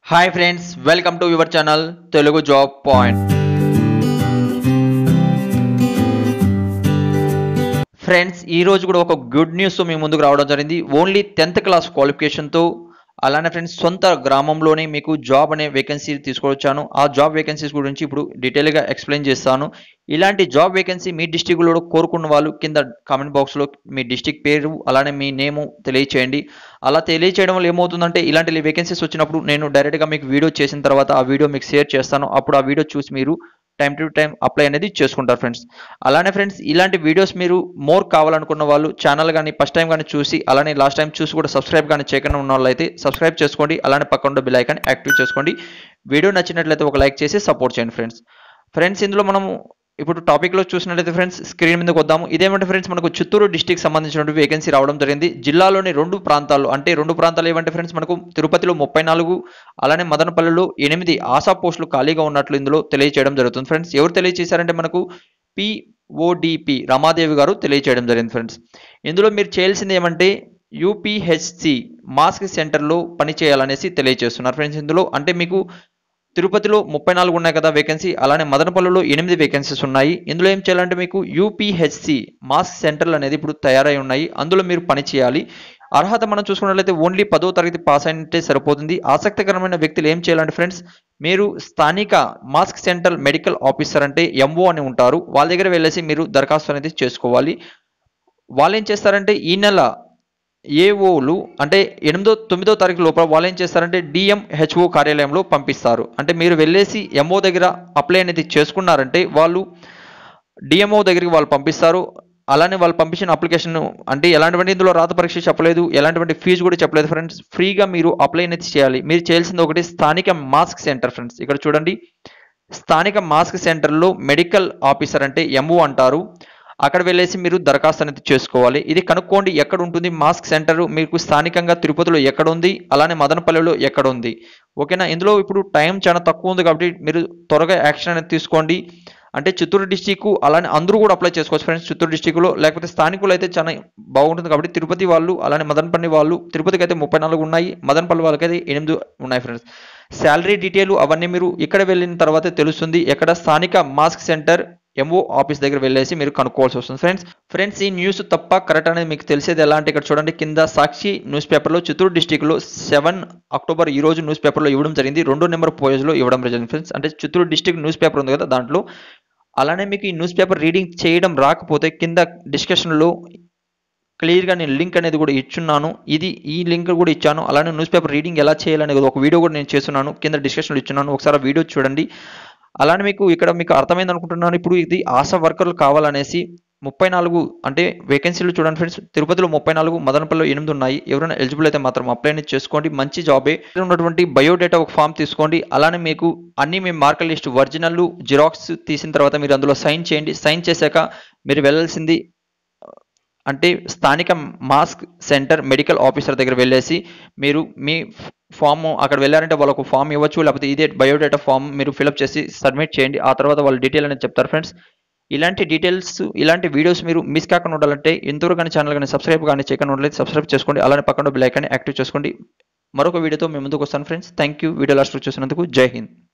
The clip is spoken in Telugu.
hi friends welcome to your channel Telugu job point friends ఈ రోజు కూడా ఒక గుడ్ న్యూస్తో మీ ముందుకు రావడం జరిగింది ఓన్లీ టెన్త్ క్లాస్ క్వాలిఫికేషన్తో అలానే ఫ్రెండ్స్ సొంత గ్రామంలోనే మీకు జాబ్ అనే వేకెన్సీ తీసుకొచ్చాను ఆ జాబ్ వేకెన్సీస్ గురించి ఇప్పుడు డీటెయిల్గా ఎక్స్ప్లెయిన్ చేస్తాను ఇలాంటి జాబ్ వేకెన్సీ మీ డిస్టిక్లో కోరుకున్న వాళ్ళు కింద కామెంట్ బాక్స్లో మీ డిస్టిక్ పేరు అలానే మీ నేము తెలియచేయండి అలా తెలియచేయడం వల్ల ఏమవుతుందంటే ఇలాంటి వేకెన్సీస్ వచ్చినప్పుడు నేను డైరెక్ట్గా మీకు వీడియో చేసిన తర్వాత ఆ వీడియో మీకు షేర్ చేస్తాను అప్పుడు ఆ వీడియో చూసి మీరు టైం టు టైం అప్లై అనేది చేసుకుంటారు ఫ్రెండ్స్ అలానే ఫ్రెండ్స్ ఇలాంటి వీడియోస్ మీరు మోర్ కావాలనుకున్న వాళ్ళు ఛానల్ కానీ ఫస్ట్ టైం కానీ చూసి అలానే లాస్ట్ టైం చూసి కూడా సబ్స్క్రైబ్ కానీ చేయకుండా ఉన్న వాళ్ళు అయితే సబ్స్క్రైబ్ చేసుకోండి అలానే పక్కన ఉన్న బిల్ ఐకాన్ యాక్టివ్ చేసుకోండి వీడియో నచ్చినట్లయితే ఒక లైక్ చేసి సపోర్ట్ చేయండి ఫ్రెండ్స్ ఫ్రెండ్స్ ఇందులో మనము ఇప్పుడు టాపిక్లో చూసినట్లయితే ఫ్రెండ్స్ స్క్రీన్ మీదకి వద్దాము ఇదేమంటే ఫ్రెండ్స్ మనకు చిత్తూరు డిస్టిక్ సంబంధించినటువంటి వేకెన్సీ రావడం జరిగింది జిల్లాలోని రెండు ప్రాంతాలు అంటే రెండు ప్రాంతాలు ఏమంటే ఫ్రెండ్స్ మనకు తిరుపతిలో ముప్పై నాలుగు అలానే మదనపల్లిలో ఎనిమిది ఆశా పోస్టులు ఖాళీగా ఉన్నట్లు ఇందులో తెలియజేయడం జరుగుతుంది ఫ్రెండ్స్ ఎవరు తెలియజేశారంటే మనకు పిఓడిపి రమాదేవి గారు తెలియజేయడం జరిగింది ఫ్రెండ్స్ ఇందులో మీరు చేయాల్సింది ఏమంటే యూపీహెచ్సి మాస్క్ సెంటర్లో పనిచేయాలనేసి తెలియజేస్తున్నారు ఫ్రెండ్స్ ఇందులో అంటే మీకు తిరుపతిలో ముప్పై నాలుగు ఉన్నాయి కదా వేకెన్సీ అలానే మదనపల్లిలో ఎనిమిది వేకెన్సీస్ ఉన్నాయి ఇందులో ఏం చేయాలంటే మీకు యూపీహెచ్సి మాస్క్ సెంటర్లు అనేది ఇప్పుడు తయారై ఉన్నాయి అందులో మీరు పని చేయాలి అర్హత మనం చూసుకున్నట్లయితే ఓన్లీ పదో తరగతి పాస్ అయితే సరిపోతుంది ఆసక్తికరమైన వ్యక్తులు ఏం చేయాలంటే ఫ్రెండ్స్ మీరు స్థానిక మాస్క్ సెంటర్ మెడికల్ ఆఫీసర్ అంటే ఎంఓ అని ఉంటారు వాళ్ళ దగ్గర వెళ్ళేసి మీరు దరఖాస్తు అనేది చేసుకోవాలి వాళ్ళు ఏం చేస్తారంటే ఈ నెల ఏఓలు అంటే ఎనిమిదో తొమ్మిదో తారీఖు లోపల వాళ్ళు ఏం చేస్తారంటే డిఎంహెచ్ఓ కార్యాలయంలో పంపిస్తారు అంటే మీరు వెళ్ళేసి ఎంఓ దగ్గర అప్లై అనేది చేసుకున్నారంటే వాళ్ళు డిఎంఓ దగ్గరికి వాళ్ళు పంపిస్తారు అలానే వాళ్ళు పంపించిన అప్లికేషన్ అంటే ఎలాంటివంటి ఇందులో రాత పరీక్ష చెప్పలేదు ఎలాంటివంటి ఫీజు కూడా చెప్పలేదు ఫ్రెండ్స్ ఫ్రీగా మీరు అప్లై అనేది చేయాలి మీరు చేయాల్సింది ఒకటి స్థానిక మాస్క్ సెంటర్ ఫ్రెండ్స్ ఇక్కడ చూడండి స్థానిక మాస్క్ సెంటర్లో మెడికల్ ఆఫీసర్ అంటే ఎంఓ అంటారు అక్కడ వెళ్ళేసి మీరు దరఖాస్తు అనేది చేసుకోవాలి ఇది కనుక్కోండి ఎక్కడ ఉంటుంది మాస్క్ సెంటర్ మీకు స్థానికంగా తిరుపతిలో ఎక్కడ ఉంది అలానే మదనపల్లిలో ఎక్కడ ఉంది ఓకేనా ఇందులో ఇప్పుడు టైం చాలా తక్కువ ఉంది కాబట్టి మీరు త్వరగా యాక్షన్ అనేది తీసుకోండి అంటే చిత్తూరు డిస్టిక్ అలానే అందరూ కూడా అప్లై చేసుకోవచ్చు ఫ్రెండ్స్ చిత్తూరు డిస్టిక్లో లేకపోతే స్థానికులు అయితే చాలా బాగుంటుంది కాబట్టి తిరుపతి వాళ్ళు అలానే మదనపల్లి వాళ్ళు తిరుపతికి అయితే ముప్పై నాలుగు ఉన్నాయి మదనపల్లి వాళ్ళకైతే ఎనిమిది ఉన్నాయి ఫ్రెండ్స్ శాలరీ డీటెయిల్ అవన్నీ మీరు ఇక్కడ వెళ్ళిన తర్వాత తెలుస్తుంది ఎక్కడ స్థానిక మాస్క్ సెంటర్ ఎంఓ ఆఫీస్ దగ్గర వెళ్ళేసి మీరు కనుక్కోవాల్సి వస్తుంది ఫ్రెండ్స్ ఫ్రెండ్స్ ఈ న్యూస్ తప్ప కరెక్ట్ అనేది మీకు తెలిసేది ఎలా అంటే ఇక్కడ చూడండి కింద సాక్షి న్యూస్ పేపర్లో చిత్తూరు డిస్టిక్లో సెవెన్ అక్టోబర్ ఈ రోజు న్యూస్ పేపర్లో ఇవ్వడం జరిగింది రెండో నెంబర్ పేజ్లో ఇవ్వడం జరిగింది ఫ్రెండ్స్ అంటే చిత్తూరు డిస్టిక్ న్యూస్ పేపర్ ఉంది కదా దాంట్లో అలానే మీకు ఈ న్యూస్ పేపర్ రీడింగ్ చేయడం రాకపోతే కింద డిస్కషన్లో క్లియర్గా నేను లింక్ అనేది కూడా ఇచ్చున్నాను ఇది ఈ లింక్ కూడా ఇచ్చాను అలానే న్యూస్ పేపర్ రీడింగ్ ఎలా చేయాలనేది ఒక వీడియో కూడా నేను చేస్తున్నాను కింద డిస్కషన్లో ఇచ్చున్నాను ఒకసారి ఆ వీడియో చూడండి అలానే మీకు ఇక్కడ మీకు అర్థమైంది అనుకుంటున్నాను ఇప్పుడు ఇది ఆశా వర్కర్లు కావాలనేసి ముప్పై నాలుగు అంటే వేకెన్సీలు చూడండి ఫ్రెండ్స్ తిరుపతిలో ముప్పై నాలుగు మదనపల్లిలో ఎనిమిది ఉన్నాయి ఎవరైనా ఎలిజిబుల్ అయితే మాత్రం అప్లై అనేది చేసుకోండి మంచి జాబే ఉన్నటువంటి బయోడేటా ఒక ఫామ్ తీసుకోండి అలానే మీకు అన్ని మీ మార్కల్ లిస్ట్ ఒరిజినల్ జిరాక్స్ తీసిన తర్వాత మీరు అందులో సైన్ చేయండి సైన్ చేశాక మీరు వెళ్ళాల్సింది అంటే స్థానిక మాస్క్ సెంటర్ మెడికల్ ఆఫీసర్ దగ్గర వెళ్ళేసి మీరు మీ ఫామ్ అక్కడ వెళ్ళారంటే వాళ్ళకు ఫామ్ ఇవ్వచ్చు లేకపోతే ఇదే బయోడేటా ఫామ్ మీరు ఫిలప్ చేసి సబ్మిట్ చేయండి ఆ తర్వాత వాళ్ళు డీటెయిల్ అనేది చెప్తారు ఫ్రెండ్స్ ఇలాంటి డీటెయిల్స్ ఇలాంటి వీడియోస్ మీరు మిస్ కాకుండా ఉండాలంటే ఎంతవరకు కానీ ఛానల్ కానీ సబ్స్క్రైబ్ కానీ చేయకుండా ఉండాలి సబ్స్క్రైబ్ చేసుకోండి అలానే పక్కన బెల్ ఐకాన్ యాక్టివ్ చేసుకోండి మరొక వీడియోతో మేము ముందుకు వస్తాను friends thank you video last చూసినందుకు జై హింద్